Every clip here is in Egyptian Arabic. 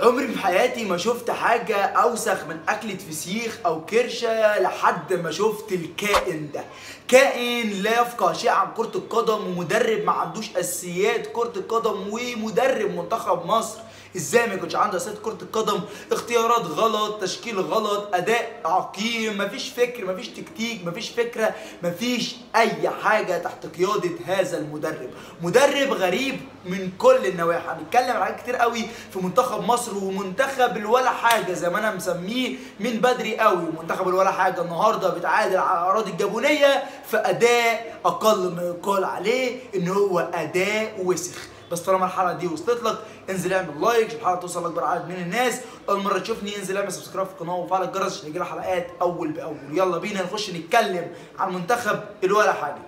عمري في حياتي ما شفت حاجة أوسخ من أكلة فسيخ أو كرشة لحد ما شفت الكائن ده كائن لا يفقه شيء عن كرة القدم ومدرب ما عندوش أساسيات كرة القدم ومدرب منتخب مصر ازاي ما يكونش عنده اساسيات كره القدم اختيارات غلط تشكيل غلط اداء عقيم مفيش فكر مفيش تكتيك مفيش فكره مفيش اي حاجه تحت قياده هذا المدرب مدرب غريب من كل النواحي هنتكلم عن حاجات كتير قوي في منتخب مصر ومنتخب الولا حاجه زي ما انا مسميه من بدري قوي منتخب الولا حاجه النهارده بيتعادل على الاراضي الجابونيه في اداء اقل ما يقال عليه ان هو اداء وسخ بس طالما الحلقه دي وصلت لك انزل اعمل لايك عشان الحلقه توصل لاكبر عدد من الناس اول مره تشوفني انزل اعمل سبسكرايب في القناه وفعل الجرس عشان يجيلك حلقات اول باول يلا بينا نخش نتكلم عن منتخب الولا حاجه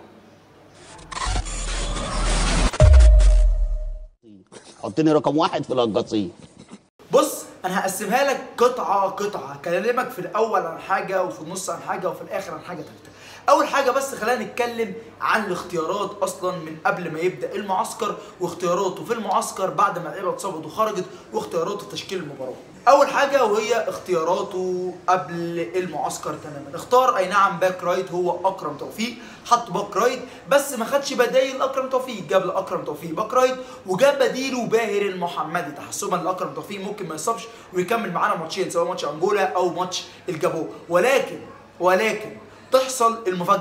حطني رقم واحد في القصيم بص انا هقسمها لك قطعه قطعه هكلمك في الاول عن حاجه وفي النص عن حاجه وفي الاخر عن حاجه ثالثه اول حاجه بس خلينا نتكلم عن الاختيارات اصلا من قبل ما يبدا المعسكر واختياراته في المعسكر بعد ما اللعيبه اتصابت وخرجت واختياراته في تشكيل المباراه اول حاجه وهي اختياراته قبل المعسكر تماما اختار اي نعم باك رايت هو اكرم توفيق حط باك رايت بس ما خدش بدايل اكرم توفيق جاب لاكرم توفيق باك رايت وجاب بديله باهر المحمدي تحسبا لاكرم توفيق ممكن ما يصابش ويكمل معانا ماتشين سواء ماتش انجولا او ماتش الجابون ولكن ولكن تحصل المفاجاه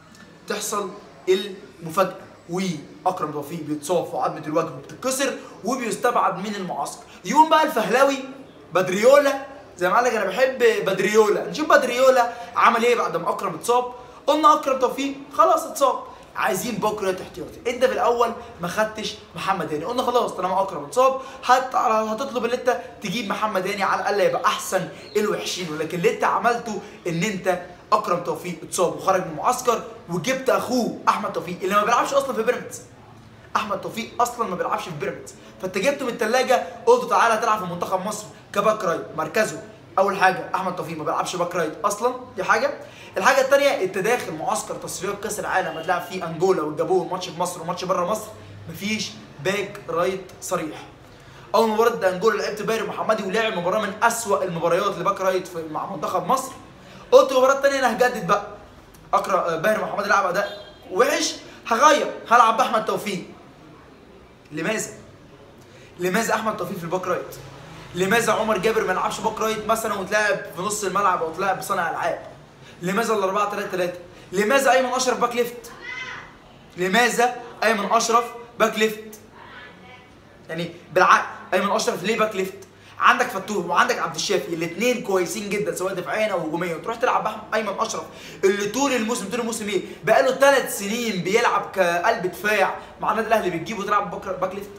تحصل المفاجاه واكرم توفيق بيتصاب في عظمه الوجه وبتتكسر وبيستبعد من المعسكر يقوم بقى الفهلاوي بدريولا زي ما قال لك انا بحب بدريولا نشوف بدريولا عمل ايه بعد ما اكرم اتصاب قلنا اكرم توفيق خلاص اتصاب عايزين بكره احتياطي انت في الاول ما خدتش محمد هاني قلنا خلاص طالما اكرم اتصاب هت... هتطلب ان انت تجيب محمد هاني على الاقل يبقى احسن الوحشين ولكن اللي انت عملته ان انت اكرم توفيق اتصاب وخرج من المعسكر وجبت اخوه احمد توفيق اللي ما بيلعبش اصلا في بيراميدز احمد توفيق اصلا ما بيلعبش في بيراميدز فانت جبته من الثلاجه قلت تعالى تلعب في منتخب مصر كباك رايت مركزه اول حاجه احمد توفيق ما بيلعبش باك رايت اصلا دي حاجه الحاجه الثانيه انت داخل معسكر تصفيات كاس العالم هتلعب فيه انجولا والجابون ماتش في مصر وماتش بره مصر مفيش باك رايت صريح اول مباراه ده انجولا لعبت باهر محمدي ولعب مباراه من اسوأ المباريات لباك رايت في مع منتخب مصر قلت المباراه الثانيه انا هجدد بقى اقرا باهر محمد لعب اداء وحش هغير هلعب باحمد توفيق لماذا؟ لماذا احمد توفيق في الباك رايت؟ لماذا عمر جابر ما يلعبش باك رايت مثلا وتلعب في نص الملعب او تلعب بصانع العاب؟ لماذا ال 4 3 3 لماذا ايمن اشرف باك ليفت؟ لماذا ايمن اشرف باك ليفت؟ يعني بالعقل ايمن اشرف ليه باك ليفت؟ عندك فتوح وعندك عبد الشافي الاثنين كويسين جدا سواء دفاعيا او هجوميا وتروح تلعب باحمد ايمن اشرف اللي طول الموسم طول الموسم ايه بقاله ثلاث سنين بيلعب كقلب دفاع مع النادي الاهلي بتجيبه تلعب باك باك ليفت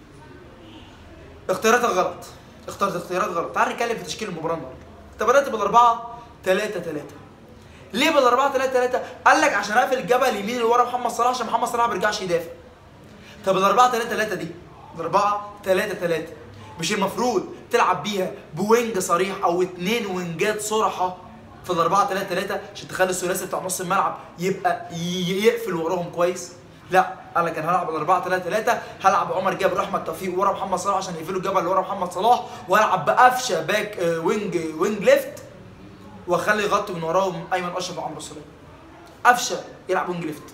اختياراتك غلط اخترت اختيارات غلط تعال نتكلم في تشكيل المباراه النهارده انت بدات بالاربعه 3 3 ليه بالاربعه 3 3 قال لك عشان اقفل الجبهه اليمين اللي ورا محمد صلاح عشان محمد صلاح ما بيرجعش يدافع طب الاربعه 3 3 دي الاربعه 3 3 مش المفروض تلعب بيها بوينج صريح او اتنين وينجات صرحه في الاربعه 3 3 عشان تخلي الثلاثي بتاع نص الملعب يبقى يقفل وراهم كويس لا قال لك انا هلعب الاربعه 3 3 هلعب عمر جابر احمد توفيق ورا محمد صلاح عشان يقفلوا الجبهه اللي ورا محمد صلاح والعب بقفشه باك آه، وينج وينج ليفت واخلي يغطي من وراهم ايمن اشرف وعمرو سليم قفشه يلعب وينج ليفت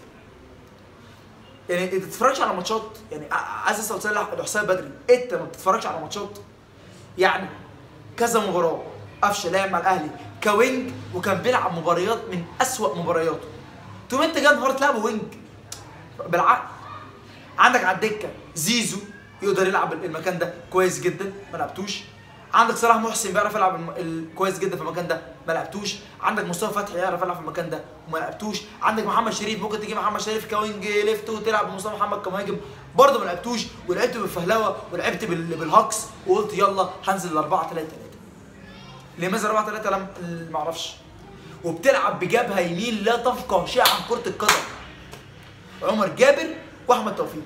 يعني انت تتفرجش على ماتشات يعني ع- عايز اسال سؤال لحسام بدري انت ما بتتفرجش على ماتشات يعني كذا مباراه قفشه لعب مع الاهلي كوينج وكان بيلعب مباريات من اسوأ مبارياته تقوم انت جاي النهارده تلعبه وينج بالعقل عندك على الدكه زيزو يقدر يلعب المكان ده كويس جدا ما لعبتوش عندك صلاح محسن بيعرف يلعب الم... ال... كويس جدا في المكان ده ما لعبتوش عندك مصطفى فتحي يعرف يلعب في المكان ده وما لعبتوش عندك محمد شريف ممكن تجيب محمد شريف كوينج ليفت وتلعب بمصطفى محمد كمهاجم برضه ما لعبتوش ولعبت بالفهلوه ولعبت بال... بالهكس وقلت يلا هنزل 4 3 3 لماذا 4 3 لم ما اعرفش وبتلعب بجبهه يمين لا تفقه شيء عن كره القدم عمر جابر واحمد توفيق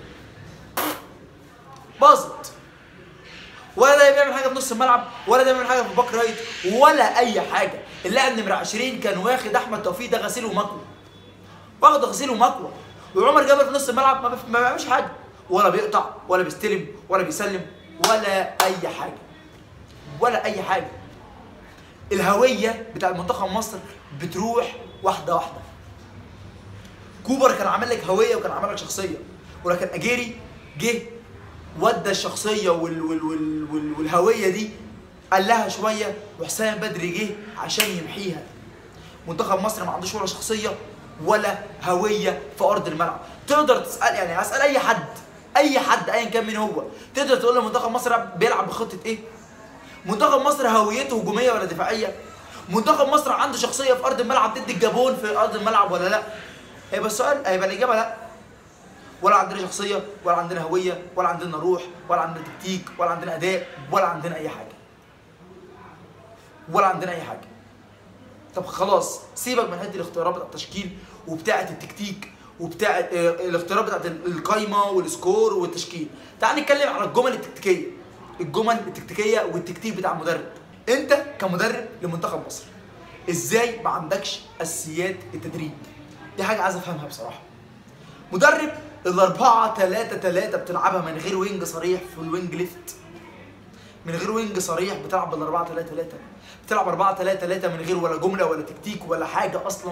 باظت ولا ده بيعمل حاجه في نص الملعب ولا ده بيعمل حاجه في باك رايت ولا اي حاجه اللاعب نمره 20 كان واخد احمد توفيق ده غسيل ومكوى واخد غسيل ومكوى وعمر جابر في نص الملعب ما بيف- ما بيعملش حاجه ولا بيقطع ولا بيستلم ولا بيسلم ولا اي حاجه ولا اي حاجه الهويه بتاع منتخب مصر بتروح واحده واحده كوبر كان عامل لك هويه وكان عامل لك شخصيه ولكن اجيري جه ودى الشخصيه وال وال وال وال والهويه دي قال لها شويه وحسام بدري جه عشان يمحيها منتخب مصر ما عندوش ولا شخصيه ولا هويه في ارض الملعب تقدر تسال يعني هسال اي حد اي حد ايا كان مين هو تقدر تقول له منتخب مصر بيلعب بخطه ايه منتخب مصر هويته هجوميه ولا دفاعيه منتخب مصر عنده شخصيه في ارض الملعب ضد الجابون في ارض الملعب ولا لا هيبقى السؤال هيبقى الاجابه لا ولا عندنا شخصيه ولا عندنا هويه ولا عندنا روح ولا عندنا تكتيك ولا عندنا اداء ولا عندنا اي حاجه ولا عندنا اي حاجه طب خلاص سيبك من حته الاختيارات بتاع التشكيل وبتاعه التكتيك وبتاعه آه، الاختيارات بتاعه القايمه والسكور والتشكيل تعال نتكلم على الجمل التكتيكيه الجمل التكتيكيه والتكتيك بتاع المدرب انت كمدرب لمنتخب مصر ازاي ما عندكش اساسيات التدريب دي حاجه عايز افهمها بصراحه مدرب الأربعة تلاتة تلاتة بتلعبها من غير وينج صريح في الوينج ليفت من غير وينج صريح بتلعب بالأربعة تلاتة تلاتة بتلعب أربعة تلاتة تلاتة من غير ولا جملة ولا تكتيك ولا حاجة أصلا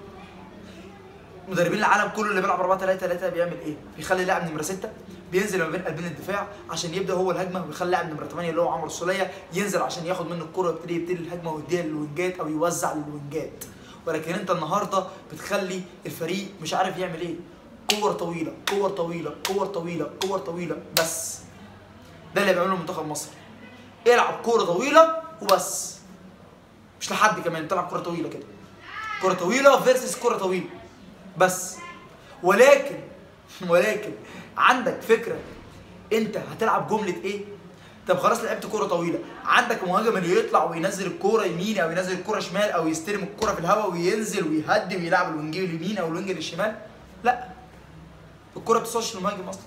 مدربين العالم كله اللي بيلعب 4 3 3 بيعمل ايه؟ بيخلي لاعب نمره 6 بينزل ما بين قلبين الدفاع عشان يبدا هو الهجمه ويخلي لاعب نمره 8 اللي هو عمرو السوليه ينزل عشان ياخد منه الكره ويبتدي يبتدي الهجمه ويديها للوينجات او يوزع للوينجات ولكن انت النهارده بتخلي الفريق مش عارف يعمل ايه كور طويله كور طويله كور طويله كور طويله بس ده اللي بيعمله منتخب مصر العب كوره طويله وبس مش لحد كمان تلعب كوره طويله كده كوره طويله فيرسس كوره طويله بس ولكن ولكن عندك فكره انت هتلعب جمله ايه طب خلاص لعبت كوره طويله عندك مهاجم اللي يطلع وينزل الكوره يمين او ينزل الكوره شمال او يستلم الكوره في الهواء وينزل ويهدي ويلعب الوينج اليمين او الوينج الشمال لا الكوره ما بتوصلش للمهاجم اصلا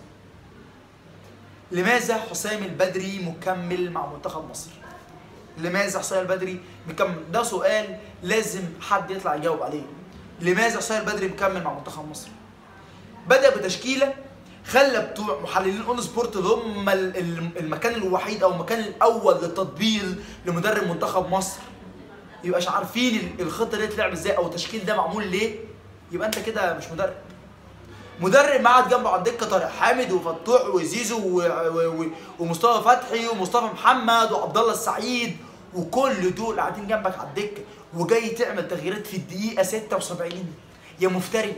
لماذا حسام البدري مكمل مع منتخب مصر لماذا حسام البدري مكمل ده سؤال لازم حد يطلع يجاوب عليه لماذا حسام البدري مكمل مع منتخب مصر بدا بتشكيله خلى بتوع محللين اون سبورت اللي هم ال- ال- المكان الوحيد او المكان الاول للتطبيل لمدرب منتخب مصر يبقاش عارفين ال- الخطه دي تلعب ازاي او التشكيل ده معمول ليه يبقى انت كده مش مدرب مدرب قاعد جنبه على الدكه طارق حامد وفتوح وزيزو و... و... و... ومصطفى فتحي ومصطفى محمد وعبد الله السعيد وكل دول قاعدين جنبك على الدكه وجاي تعمل تغييرات في الدقيقه 76 يا مفتري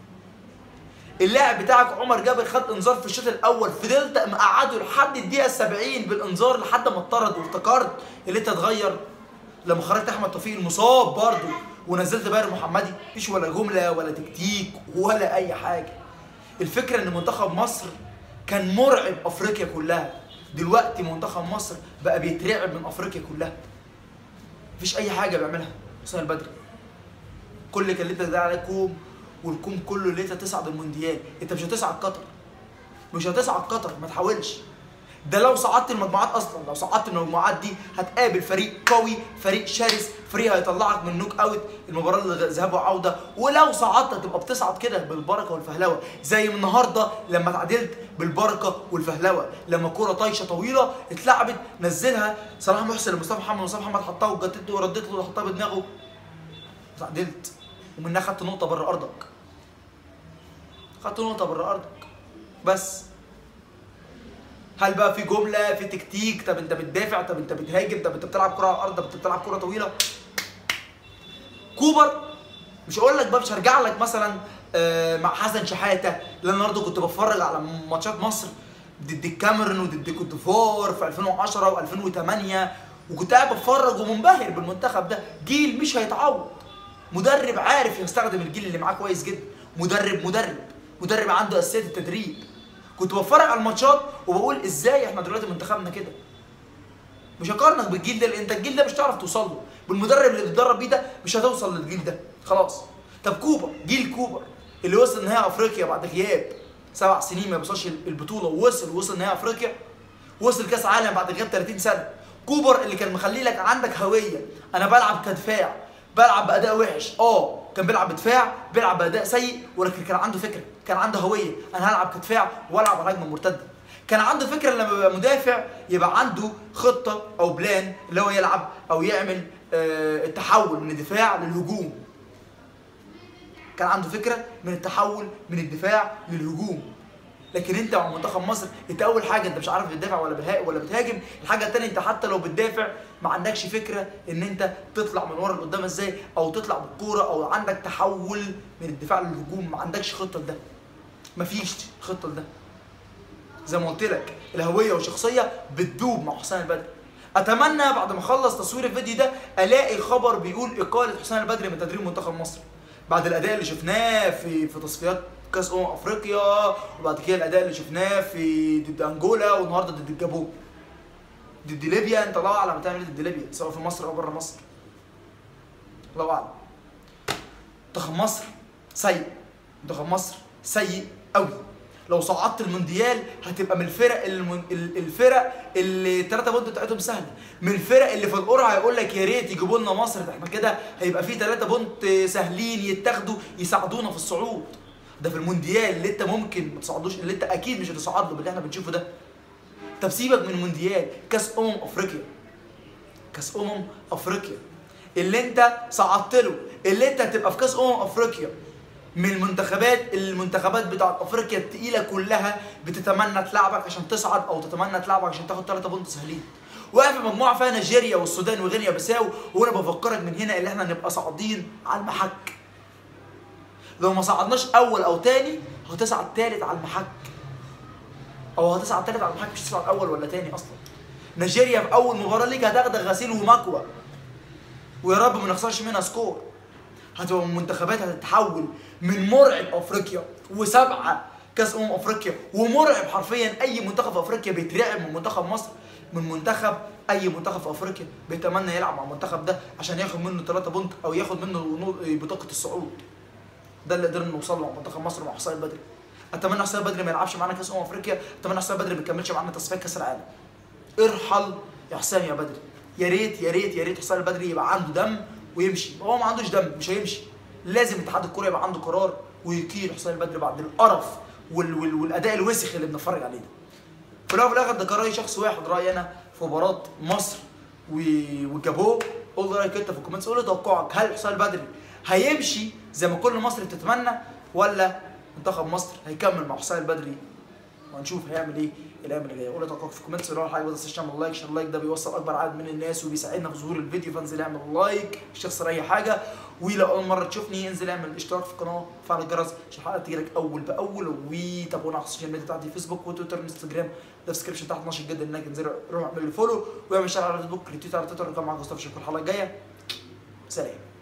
اللاعب بتاعك عمر جابر خد انذار في الشوط الاول فضلت مقعده لحد الدقيقه 70 بالانذار لحد ما اتطرد وافتكرت اللي انت اتغير لما خرجت احمد توفيق المصاب برضه ونزلت باهر محمدي مفيش ولا جمله ولا تكتيك ولا اي حاجه الفكره ان منتخب مصر كان مرعب افريقيا كلها دلوقتي منتخب مصر بقى بيترعب من افريقيا كلها مفيش اي حاجه بيعملها حسام البدري كل كلمتك ده على كوم والكوم كله اللي انت تصعد المونديال انت مش هتصعد قطر مش هتصعد قطر ما تحاولش ده لو صعدت المجموعات اصلا لو صعدت المجموعات دي هتقابل فريق قوي فريق شرس فريق هيطلعك من نوك اوت المباراه اللي ذهاب وعوده ولو صعدت هتبقى بتصعد كده بالبركه والفهلوه زي النهارده لما اتعادلت بالبركه والفهلوه لما كوره طايشه طويله اتلعبت نزلها صلاح محسن لمصطفى محمد مصطفى محمد حطها وجدت له وردت له حطها بدماغه اتعادلت ومنها خدت نقطه بره ارضك خدت نقطه بره ارضك بس هل بقى في جمله في تكتيك طب انت بتدافع طب انت بتهاجم طب انت بتلعب كره على الارض طب انت بتلعب كره طويله كوبر مش هقول لك بقى مش هرجع لك مثلا آه، مع حسن شحاته لان النهارده كنت بتفرج على ماتشات مصر ضد الكاميرون وضد كوت ديفوار في 2010 و2008 وكنت قاعد بتفرج ومنبهر بالمنتخب ده جيل مش هيتعوض مدرب عارف يستخدم الجيل اللي معاه كويس جدا مدرب مدرب مدرب عنده اساسيات التدريب كنت بتفرج على الماتشات وبقول ازاي احنا دلوقتي منتخبنا كده مش هقارنك بالجيل ده لان انت الجيل ده مش هتعرف توصل له بالمدرب اللي بتدرب بيه ده مش هتوصل للجيل ده خلاص طب كوبا جيل كوبا اللي وصل نهائي افريقيا بعد غياب سبع سنين ما بيوصلش البطوله ووصل وصل نهائي افريقيا وصل كاس عالم بعد غياب 30 سنه كوبر اللي كان مخلي لك عندك هويه انا بلعب كدفاع بلعب باداء وحش اه كان بيلعب بدفاع بيلعب باداء سيء ولكن كان عنده فكره كان عنده هويه انا هلعب كدفاع والعب على هجمه مرتده كان عنده فكره لما يبقى مدافع يبقى عنده خطه او بلان اللي هو يلعب او يعمل آه، التحول من الدفاع للهجوم كان عنده فكره من التحول من الدفاع للهجوم لكن انت مع منتخب مصر انت اول حاجه انت مش عارف بتدافع ولا بتها- ولا بتهاجم الحاجه الثانيه انت حتى لو بتدافع ما عندكش فكره ان انت تطلع من ورا لقدام ازاي او تطلع بالكوره او عندك تحول من الدفاع للهجوم ما عندكش خطه لده مفيش خطه لده زي ما قلت لك الهويه والشخصيه بتدوب مع حسام البدري اتمنى بعد ما اخلص تصوير الفيديو ده الاقي خبر بيقول اقاله حسام البدري من تدريب منتخب مصر بعد الاداء اللي شفناه في في تصفيات كاس امم افريقيا وبعد كده الاداء اللي شفناه في ضد انجولا والنهارده ضد الجابون ضد ليبيا انت الله اعلم هتعمل ايه ضد ليبيا سواء في مصر او بره مصر الله اعلم منتخب مصر سيء منتخب مصر سيء قوي لو صعدت المونديال هتبقى من الفرق المن... ال- الفرق اللي الثلاثه بونت بتاعتهم سهله من الفرق اللي في القرعه هيقول لك يا ريت يجيبوا لنا مصر ده احنا كده هيبقى في ثلاثه بونت سهلين يتاخدوا يساعدونا في الصعود ده في المونديال اللي انت ممكن ما تصعدوش اللي انت اكيد مش هتصعد له باللي احنا بنشوفه ده طب سيبك من المونديال كاس امم افريقيا كاس امم افريقيا اللي انت صعدت له اللي انت هتبقى في كاس امم افريقيا من المنتخبات المنتخبات بتاعت افريقيا التقيله كلها بتتمنى تلعبك عشان تصعد او تتمنى تلعبك عشان تاخد ثلاثة بونت سهلين واقف في مجموعه فيها نيجيريا والسودان وغينيا بيساو وانا بفكرك من هنا اللي احنا نبقى صاعدين على المحك لو ما صعدناش اول او تاني هتصعد تالت على المحك او هتصعد تالت على المحك مش هتصعد اول ولا تاني اصلا نيجيريا في اول مباراه ليك هتاخدك غسيل ومكوى ويا رب ما نخسرش منها سكور هتبقى من منتخبات هتتحول من مرعب افريقيا وسبعه كاس امم افريقيا ومرعب حرفيا اي منتخب في افريقيا بيترعب من منتخب مصر من منتخب اي منتخب في افريقيا بيتمنى يلعب مع المنتخب ده عشان ياخد منه 3 بونت او ياخد منه نو- بطاقه الصعود ده اللي قدرنا نوصل له مع منتخب مصر مع حسام البدري اتمنى حسام البدري ما يلعبش معانا كاس امم افريقيا اتمنى حسام البدري ما يكملش معانا تصفيات كاس العالم ارحل يا حسام يا بدري يا ريت يا ريت يا ريت حسام البدري يبقى عنده دم ويمشي هو ما عندوش دم مش هيمشي لازم اتحاد الكوره يبقى عنده قرار ويقيل حسام البدري بعد القرف وال وال والاداء الوسخ اللي بنتفرج عليه ده في الاول وفي الاخر ده راي شخص واحد رايي انا في مباراه مصر و- والجابون قول لي رايك انت في الكومنتس قول لي توقعك هل حسام البدري هيمشي زي ما كل مصر بتتمنى ولا منتخب مصر هيكمل مع حسام البدري وهنشوف هيعمل ايه الايام اللي جايه قول لي توقعك في الكومنتس لو حاجه بس تعمل لايك عشان اللايك ده بيوصل اكبر عدد من الناس وبيساعدنا في ظهور الفيديو فانزل اعمل لايك مش تخسر اي حاجه ولو اول مره تشوفني انزل اعمل اشتراك في القناه وفعل الجرس عشان الحلقه تجيلك اول باول وتابعونا على السوشيال ميديا بتاعتي فيسبوك وتويتر وانستجرام ده في الديسكربشن تحت نشط جدا انك انزل روح اعمل لي فولو واعمل شير على فيسبوك ريتويت على تويتر كان معاك مصطفى شكرا الحلقه الجايه سلام